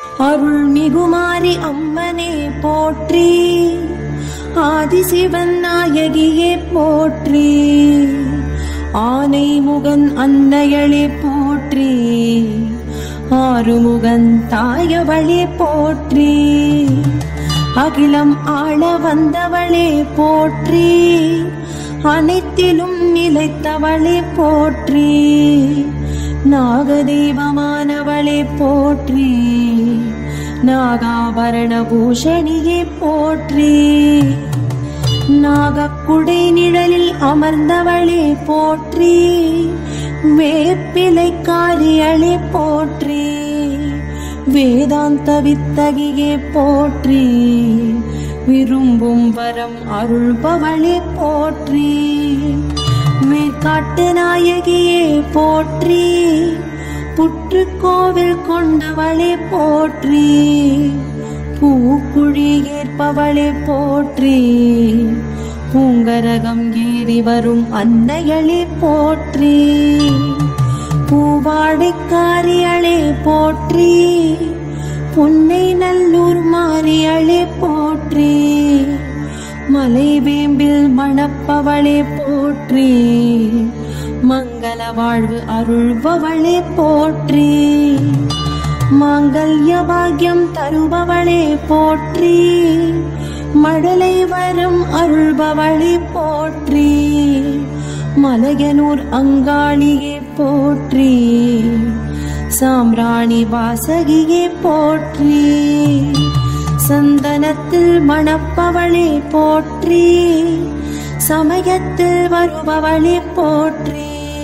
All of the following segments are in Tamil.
அருள்மிகுமாரி அம்மனே போற்றி ஆதிசிவன் நாயகியே போற்றி ஆனை முகன் அன்னையளே போற்றி ஆறுமுகன் தாயவளே போற்றி அகிலம் ஆள வந்தவளே போற்றி அனைத்திலும் நிலைத்தவளே போற்றி நாகதேவமானவளே போற்றி நாகாபரண பூஷணியே போற்றி நாகக்குடை நிழலில் அமர்ந்தவளே போற்றி வேப்பிலை காரியளே போற்றி வேதாந்த வித்தகியே போற்றி விரும்பும் வரம் அருள்பவளே போற்றி மேற்காட்டு நாயகியே போற்றி புற்றுக்கோவில் கொண்டவளே போற்றி பூக்குழி ஏற்பவளே போற்றி பூங்கரகம் ஏறி வரும் அன்னையளே போற்றி பூவாடைக்காரிகளே போற்றி புன்னை நல்லூர் மாறியளே போற்றி மலை வேம்பில் மணப்பவளே போற்றி மங்கள வாழ்வு அருள்பவளே போற்றி மாங்கல்ய பாக்யம் தருபவளே போற்றி மழலை வரும் அருள்பவளே போற்றி மலையனூர் அங்காளியே போற்றி சாம்ராணி வாசகியே போற்றி சந்தனத்தில் மணப்பவளே போற்றி சமயத்தில் வருபவளே போற்றி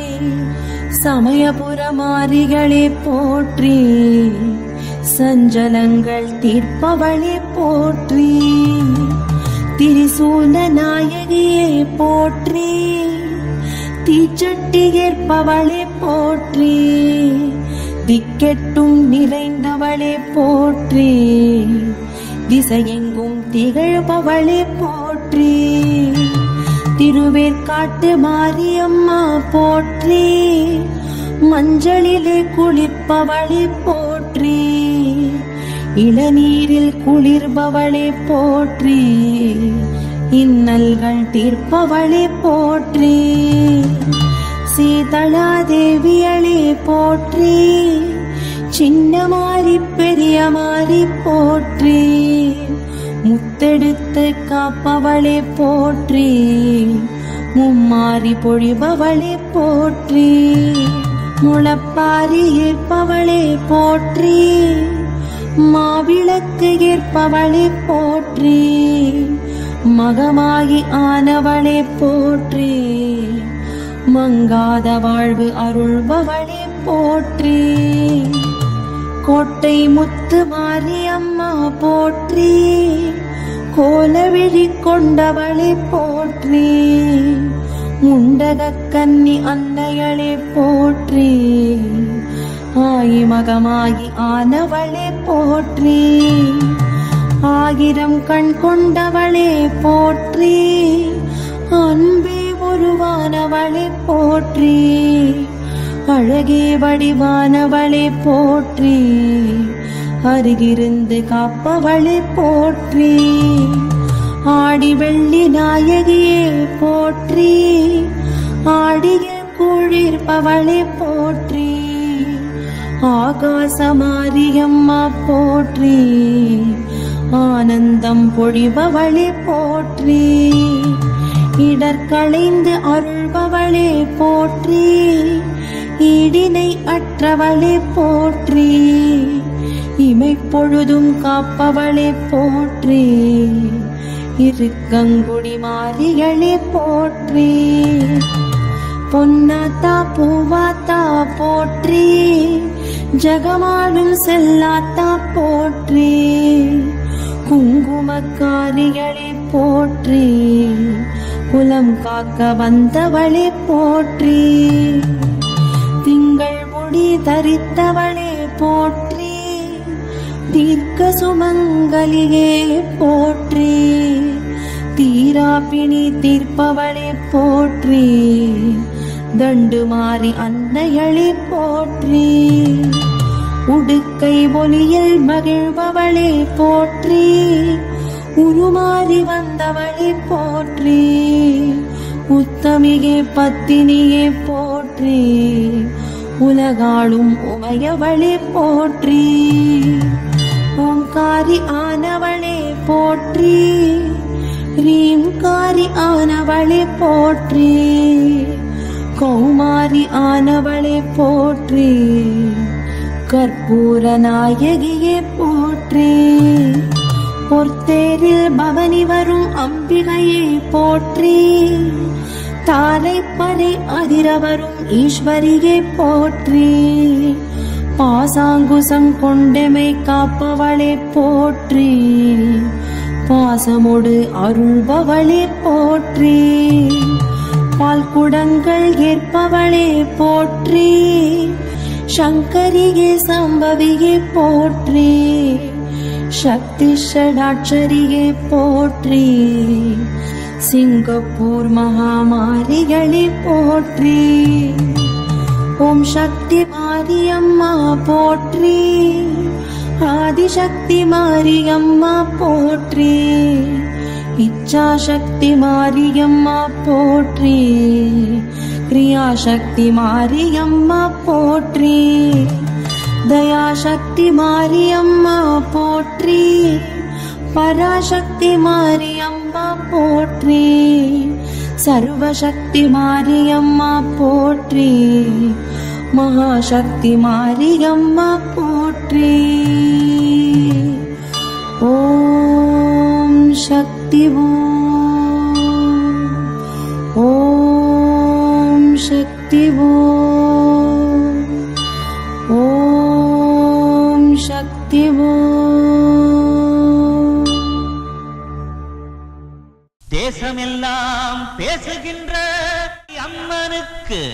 சமயபுரமாரிகளே போற்றி சஞ்சலங்கள் தீர்ப்பவளே போற்றி திரிசூல நாயகியே போற்றி தீச்சட்டி ஏற்பவளே போற்றி திக்கெட்டும் நிறைந்தவளே போற்றி திசையெங்கும் திகழ்பவளே போற்றி திருவேற்காட்டு மாரியம்மா போற்றி மஞ்சளிலே குளிர்ப்பவளே போற்றி இளநீரில் குளிர்பவளே போற்றி இன்னல்கள் தீர்ப்பவளே போற்றி சீதளா தேவியளே போற்றி சின்ன மாறி பெரிய மாறி போற்றி முத்தெடுத்து காப்பவளே போற்றி மும்மாறி பொழிபவளே போற்றி முளப்பாரி ஏற்பவளே போற்றி மாவிளக்கு ஏற்பவளே போற்றி மகமாகி ஆனவளே போற்றி மங்காத வாழ்வு அருள்பவளே போற்றி கோட்டை முத்து மாரியம்மா போற்றி கோலவிழி கொண்டவளே போற்றி முண்டக கன்னி அன்னையளே போற்றி ஆயி மகமாகி ஆனவளே போற்றி ஆயிரம் கண் கொண்டவளே போற்றி அன்பே உருவானவளே போற்றி அழகே வடிவானவளே போற்றி அருகிருந்து காப்பவளே போற்றி ஆடி வெள்ளி நாயகியே போற்றி ஆடிய குளிர்பவளே போற்றி ஆகாசமாரியம்மா போற்றி ஆனந்தம் பொழிபவளே போற்றி இடர்களைந்து அருள்பவளே போற்றி ஈடினை அற்றவளே போற்றி இமைப்பொழுதும் காப்பவளே போற்றி இருக்கங்குடி மாறிகளே போற்றி பொன்னாத்தா பூவாத்தா போற்றி ஜகமாடும் செல்லாத்தா போற்றி குங்குமக்காரிகளே போற்றி குலம் காக்க வந்தவளே போற்றி திங்கள் முடி தரித்தவளே போற்றி தீர்க்க சுமங்கலியே போற்றி தீராப்பிணி தீர்ப்பவளே போற்றி தண்டு மாறி அன்னையளே போற்றி உடுக்கை ஒளியில் மகிழ்பவளே போற்றி உருமாறி வந்தவளே போற்றி உத்தமியே பத்தினியே போற்றி உலகாளும் உமையவளே போற்றி ஓங்காரி ஆனவளே போற்றி ரீம்காரி ஆனவளே போற்றி கௌமாரி ஆனவளே போற்றி கற்பூர நாயகியே போற்றி பொற்தேரில் பவனி வரும் அம்பிகையை போற்றி தாரை பறை அதிர வரும் ஈஸ்வரியை போற்றி பாசாங்குசம் கொண்டமை காப்பவளே போற்றி பாசமோடு அருள்பவளே போற்றி பால் குடங்கள் ஏற்பவளே போற்றி சங்கரியே சம்பவியே போற்றி சக்தி ஷடாட்சரியே போற்றி சிங்கப்பூர் மகாமாரிகளே போற்றி ஓம் சக்தி மாரியம்மா போற்றி ஆதிசக்தி மாரியம்மா போற்றி இச்சாசக்தி மாரியம்மா போற்றி கிரியாசக்தி மாரியம்மா போற்றி தயாசக்தி மாரியம்மா போற்றி பராசக்தி மாரியம்மா போற்றி சர்வசக்தி மாரியம்மா போற்றி மகாசக்தி மாரியம்மா போற்றி ஓம் சக்தி ஓம் ஓம் சக்தி ஓம் ஓம் சக்தி ஓம் தேசமெல்லாம் பேசுகின்ற அம்மனுக்கு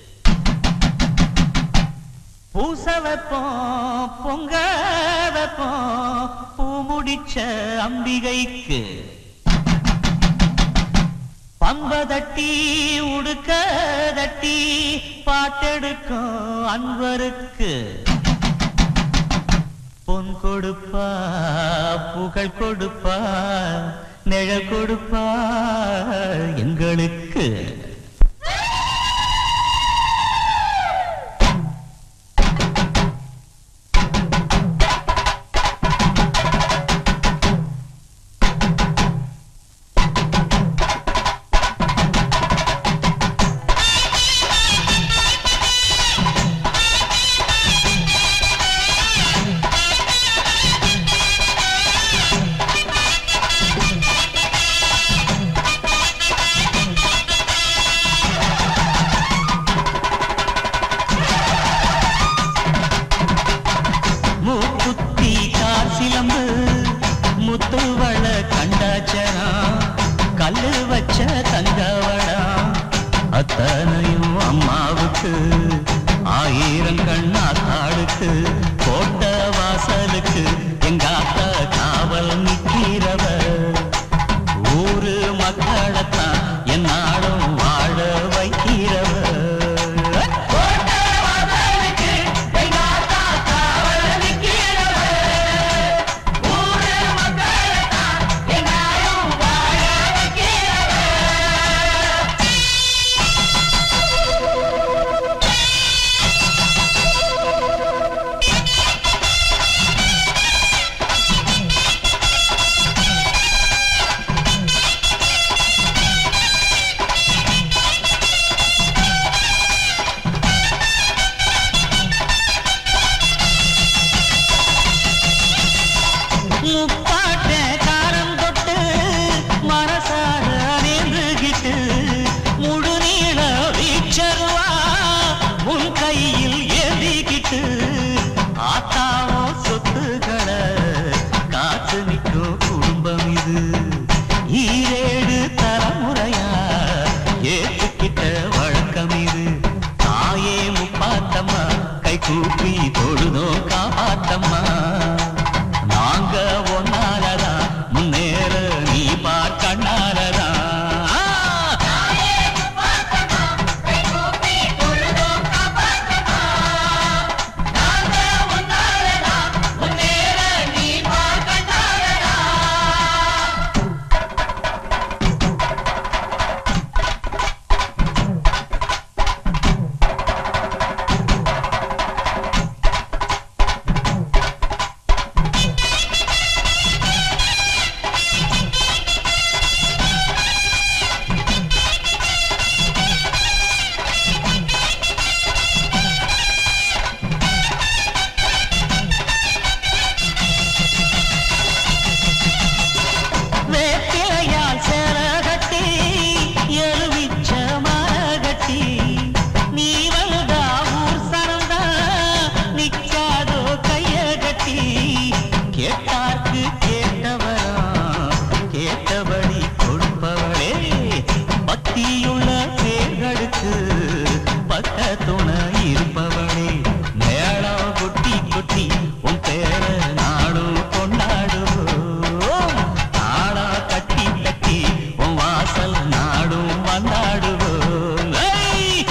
பூச வைப்போம் பொங்க வைப்போம் பூ முடிச்ச அம்பிகைக்கு பம்ப தட்டி உடுக்க தட்டி பாட்டெடுக்கும் அன்பருக்கு பொன் கொடுப்பா புகழ் கொடுப்பா நிழல் கொடுப்பா எங்களுக்கு மூக்குத்தி கார் சிலம்பு முத்துவள கண்டாச்சனா கல்லு வச்ச தங்கவடா அத்தனையும் அம்மாவுக்கு ஆயிரம் கண்ணா தாளுக்கு கோட்ட வாசலுக்கு எங்க அத்தா காவல் நிற்கிறவ ஊரு மக்களைத்தான் என்னாலும் வாழ வைக்கிறவ முப்பாட்ட காரம் தொட்டு மனசார நேர்ந்துகிட்டு முழு நீள வீச்சருவா உன் கையில் ஏந்திக்கிட்டு ஆத்தாவோ சொத்துக்களை காத்து நிற்கும் குடும்பம் இது ஈரேழு தலைமுறையா ஏத்துக்கிட்ட வழக்கம் இது தாயே முப்பாத்தம்மா கை கூப்பி தொழுதோ காப்பாத்தம்மா நாங்க ஒன்னா கேட்டார்க்கு கேட்டவரா கேட்டபடி கொடுப்பவளே பக்தியுள்ள பேர்களுக்கு பக்க துணை இருப்பவளே மேளம் குட்டி குட்டி உன் பேர நாடும் கொண்டாடுவோம் நாடா கட்டி கட்டி உன் வாசல் நாடும் வந்தாடுவோம் ஏய்!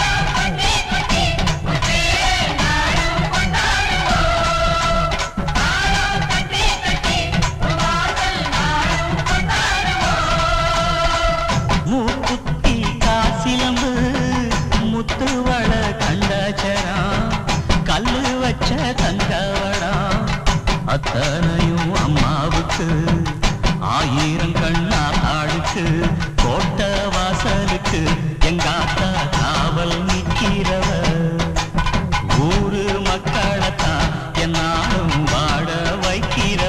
மூக்குத்தி காசிலம்பு முத்துவள கண்டாச்சரா கல்லு வச்ச தங்கவடா அத்தனையும் அம்மாவுக்கு ஆயிரம் கண்ணா ஆளுக்கு கோட்ட வாசலுக்கு எங்காத்தா காவல் நிற்கிறவ ஊரு மக்களைத்தான் என்னாலும் வாழ வைக்கிறவ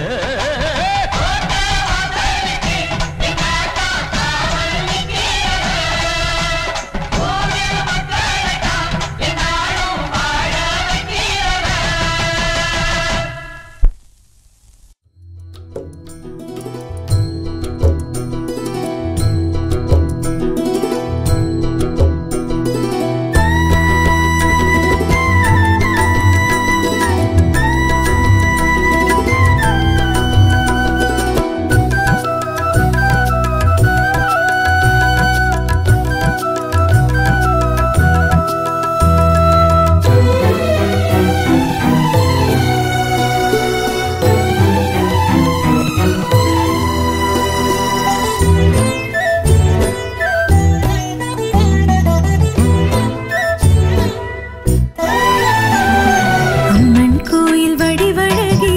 அம்மன் கோயில் வடிவழகி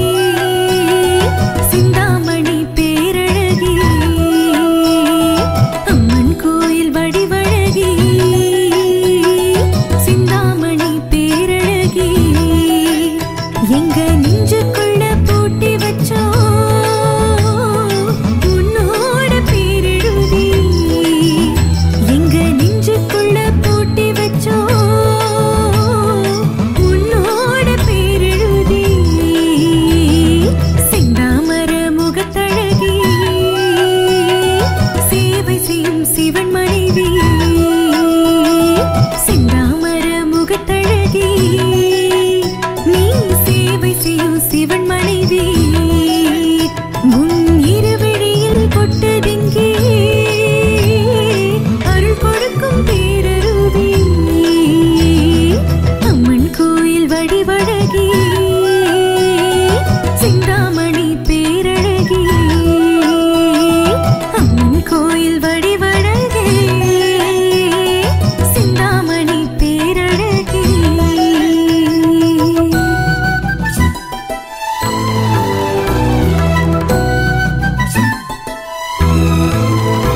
சிந்தாமணி பேரழகி அம்மன் கோயில் வடிவழகி சிந்தாமணி பேரழகி எங்க நெஞ்சுக்குள்ள பூட்டி வச்சோ உன்னோட பேரெழுதி எங்க நெஞ்சுக்குள்ள பூட்டி வச்சோ உன்னோட பேரெழுதி செந்தாமர முகத்தழகி சேவை செய்யும் சிவன் மனைவி செந்தாமர முகத்தழகி நீ சேவை செய்யும் சிவன் மனைவி உன் இருவிழியில் கொட்டதெங்கே அருள் கொடுக்கும் பேரருவி அம்மன் கோயில் வடிவழகி சிந்தாமணி பேரழகி அம்மன் கோயில் வடிவழகி சிந்தாமணி பேரழகி ஆ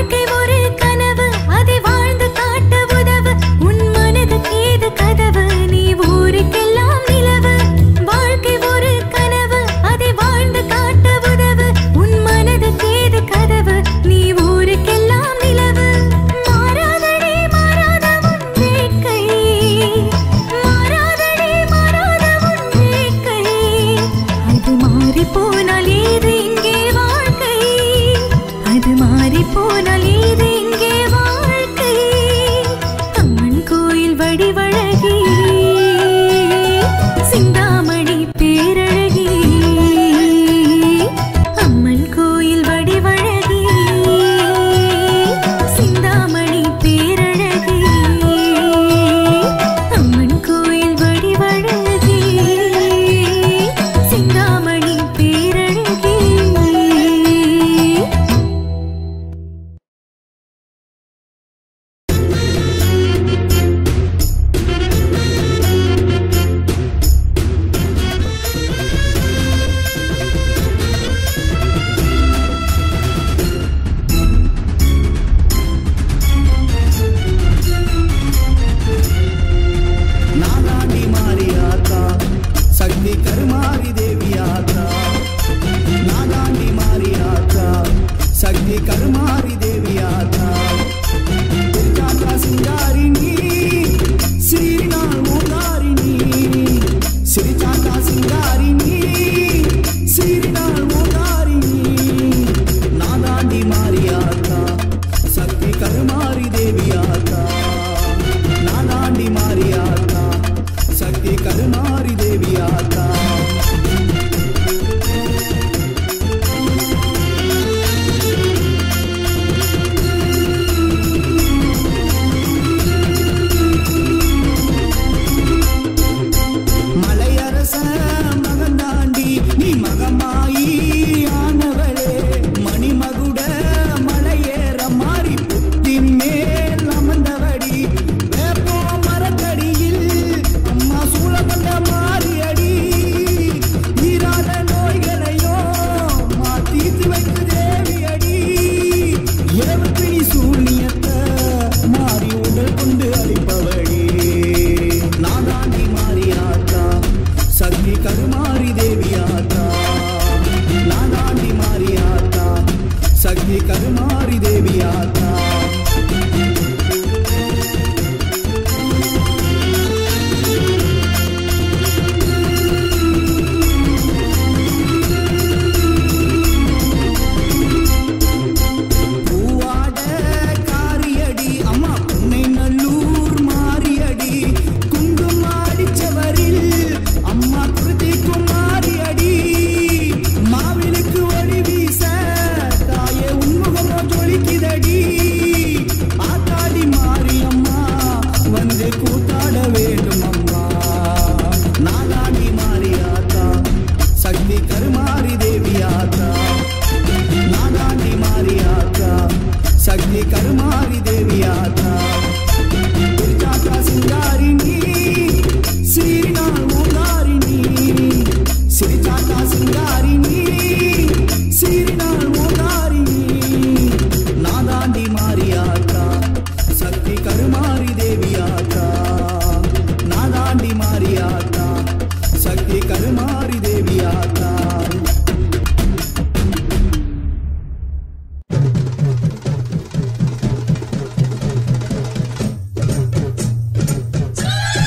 வாழ்க்கை ஒரு கனவு அதை வாழ்ந்து காட்ட உதவு உன் மனதுக்கு ஏது கதவு நீ ஊருக்கெல்லாம் நிலவு வாழ்க்கை ஒரு கனவு அதை வாழ்ந்து காட்ட உதவு உன் மனதுக்கு ஏது கதவு நீ ஊருக்கெல்லாம் நிலவு மாறாதடி மாறாத உன் வேட்கை மாறாதடி மாறாத உன் வேட்கை அது மாறி போனால் ஏது இங்கே வாழ்க்கை அது மாறி போனால் ஏது இங்கே வாழ்க்கை அம்மன் கோயில் வடிவழகி சிந்தாமணி பேரழகி அம்மன் கோயில் வடிவழகி சிந்தாமணி பேரழகி அம்மன் கோயில் வடிவழகி சிந்தாமணி பேரழகி நானாண்டி மாறியாத்தா சக்தி கருமாரி தேவியாத்தா நானாண்டி மாறியாத்தா சக்தி கருமாரி தேவியாத்தா திருச்சாத்தா சிங்காரிணி ஸ்ரீநாள் மூதாரிணி ஸ்ரீச்சாத்தா சிங்காரிணி ஸ்ரீநாள் மூதாரிணி நானாண்டி மாறியாத்தா சக்தி கருமாரி தேவியாத்தா நானாண்டி மாறியாத்தா சக்தி கருமாரி தேவியாத்தா மலையரச மகந்தாண்டி நீ மகமாயி ஆனவளே மணிமகுட மலையேற மாறி புத்தி மேல் அமர்ந்தவடி வேப்போ மரத்தடியில் அம்மா சூழப்பட்ட மாறியடி தீராத நோய்களையோ மா தீர்த்து வைத்து தேவியடி இரவு பிடி சூழ்நியத்தை மாறி உடல் கொண்டு அளிப்பவடி நாதாண்டி மாறியாத்தா சக்தி கருமாரி தேவியாத்தா நாதாண்டி மாறியாத்தா சக்தி கருமாரி தேவியாத்தா பூவாட காரியடி அம்மா புன்னை நல்லூர் மாரியடி குங்கும அடிச்சவரில் அம்மா கிருதி குமாரியடி மாவிலுக்கு ஒளி வீச தாயே உன்முகமோ ஜொலிக்குதடி ஆத்தாடி மாரியம்மா வந்து கூத்தாட வேண்டும் அம்மா நாளாடி மாறியாத்தா சக்தி கருமாரி தேவியாத்தா நானாண்டி மாறியாத்தா சக்தி கருமாரி தேவியாத்தா திருச்சாத்தா சிங்காரிணி ஸ்ரீநாள் ஓங்காரிணி சிரிச்சாத்தா சிங்காரிணி ஸ்ரீநாள் ஓங்காரிணி நாதாண்டி மாறியாத்தா சக்தி கருமாரி தேவியாத்தா நாதாண்டி மாறியாத்தா சக்தி கருமாரி தேவியாத்தா ஆ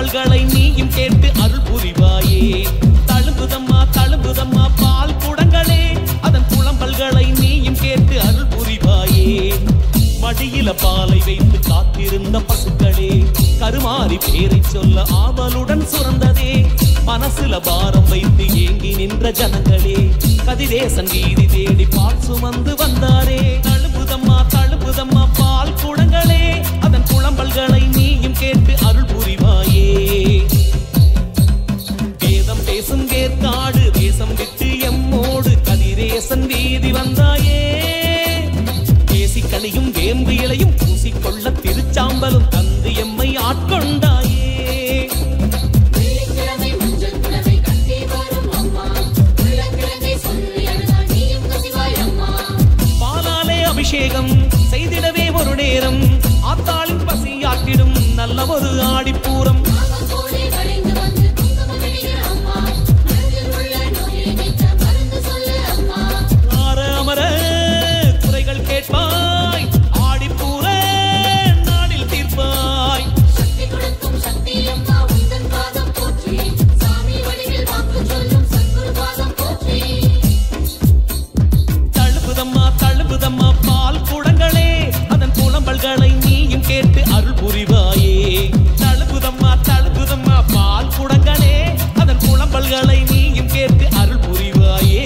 புலம்பல்களை நீயும் கேட்டு அருள் புரிவாயே தழும்புதம்மா தழும்புதம்மா பால் குடங்களே அதன் புலம்பல்களை நீயும் கேட்டு அருள் புரிவாயே மடியில பாலை வைத்து காத்திருந்த பசுக்களே கருமாறி பேரை சொல்ல ஆவலுடன் சுரந்ததே மனசுல பாரம் வைத்து ஏங்கி நின்ற ஜனங்களே கதிரேசன் வீதி தேடி பால் சுமந்து வந்தாரே தழுபுதம்மா தழுபுதம்மா பால் குடங்களே அதன் புலம்பல்களை நீயும் கேட்டு அருள் புரிவாயே வேதம் பேசும் வேர்க்காடு தேசம் விட்டு எம்மோடு கதிரேசன் வீதி வந்தாயே பேசி கனியும் வேம்பு இலையும் பூசிக்கொள்ள திருச்சாம்பலும் தந்து எம்மை ஆட்கொண்டாயே வெள்ளிக்கிழமை மஞ்சள் புடவை கட்டி வரும் அம்மா உள்ளக்கிழங்கை சொல்லி அழுதாள் நீயும் கசிவாய் அம்மா பாலாலே அபிஷேகம் செய்திடவே ஒரு நேரம் ஆத்தாளின் பசியாற்றிடும் நல்ல ஒரு ஆடிப்பூரம் பாவம் போலே வளைந்து வந்து குங்குமம் இடுகிற அம்மா மனதில் உள்ள நோயை நீக்க மருந்து சொல்லு அம்மா ஆர அமர குறைகள் கேட்பாய் ஆடிப்பூர நாடில் தீர்ப்பாய் சக்தி கொடுக்கும் சக்தி அம்மா உந்தன் பாதம் போற்றி சாமி வடிவில் வாக்கு சொல்லும் சத்குரு பாதம் போற்றி தழுபுதம்மா தழுபுதம்மா பால் குடங்களே அதன் புலம்பல்களை நீயும் கேட்டு அருள் புரிவாயே தழுபுதம்மா தழுபுதம்மா பால் குடங்களே அதன் புலம்பல்களை நீயும் கேட்டு அருள் புரிவாயே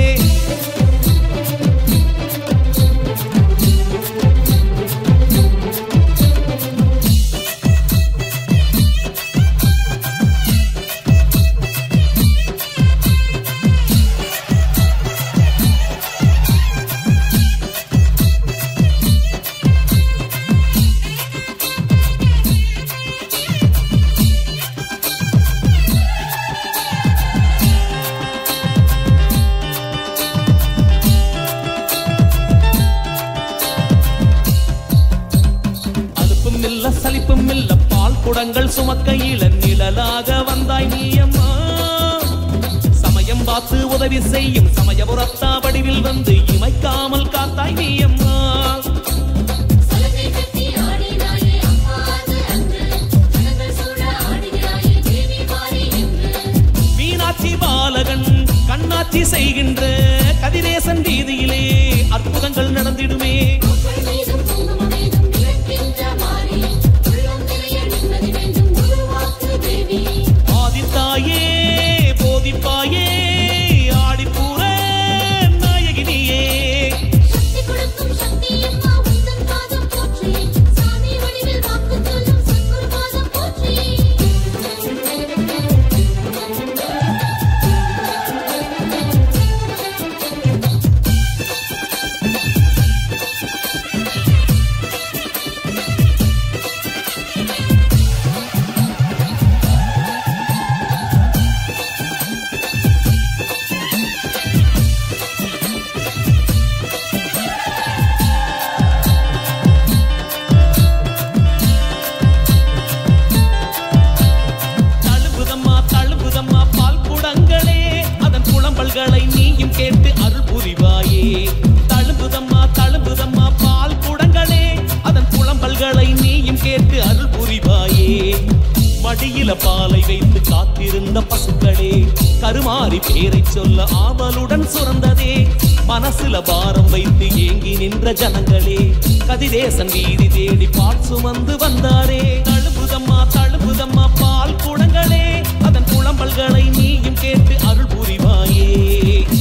அலுப்பும் இல்ல சலிப்பும் இல்ல பால் குடங்கள் சுமக்கையில நிழலாக வந்தாய் நீயம்மா சமயம் பார்த்து உதவி செய்யும் சமயபுரத்தா வடிவில் வந்து இமைக்காமல் காத்தாய் நீயம்மா சலங்கை கட்டி ஆடினாயே அம்மா அது அன்று ஜனங்கள் சூழ ஆடுகிறாயே தேவி மாறி என்று மீனாட்சி பாலகன் கண்ணாட்சி செய்கின்ற கதிரேசன் வீதியிலே அற்புதங்கள் நடந்திடுமே மக்கள் மீதும் குங்குமம் மீதும் நிலக்கின்ற மாறி உள்ளம் நிறைய நிம்மதி வேண்டும் குருவாக்கு தேவி ஆதித்தாயே போதிப்பாயே ஆடிப்பூர நாயகினியே சக்தி கொடுக்கும் சக்தி அம்மா உந்தன் பாதம் போற்றி சாமி வடிவில் வாக்கு சொல்லும் சத்குரு பாதம் போற்றி தழுபுதம்மா தழுபுதம்மா பால் குடங்களே அதன் புலம்பல்களை நீயும் கேட்டு அருள் புரிவாயே தழுபுதம்மா தழுபுதம்மா பால் குடங்களே அதன் புலம்பல்களை நீயும் கேட்டு அருள் புரிவாயே மடியில பாலை வைத்து காத்திருந்த பசுக்களே கருமாறி பேரை சொல்ல ஆவலுடன் சுரந்ததே மனசுல பாரம் வைத்து ஏங்கி நின்ற ஜனங்களே கதிரேசன் வீதி தேடி பால் சுமந்து வந்தாரே தழுபுதம்மா தழுபுதம்மா பால் குடங்களே அதன் புலம்பல்களை நீயும் கேட்டு அருள் புரிவாயே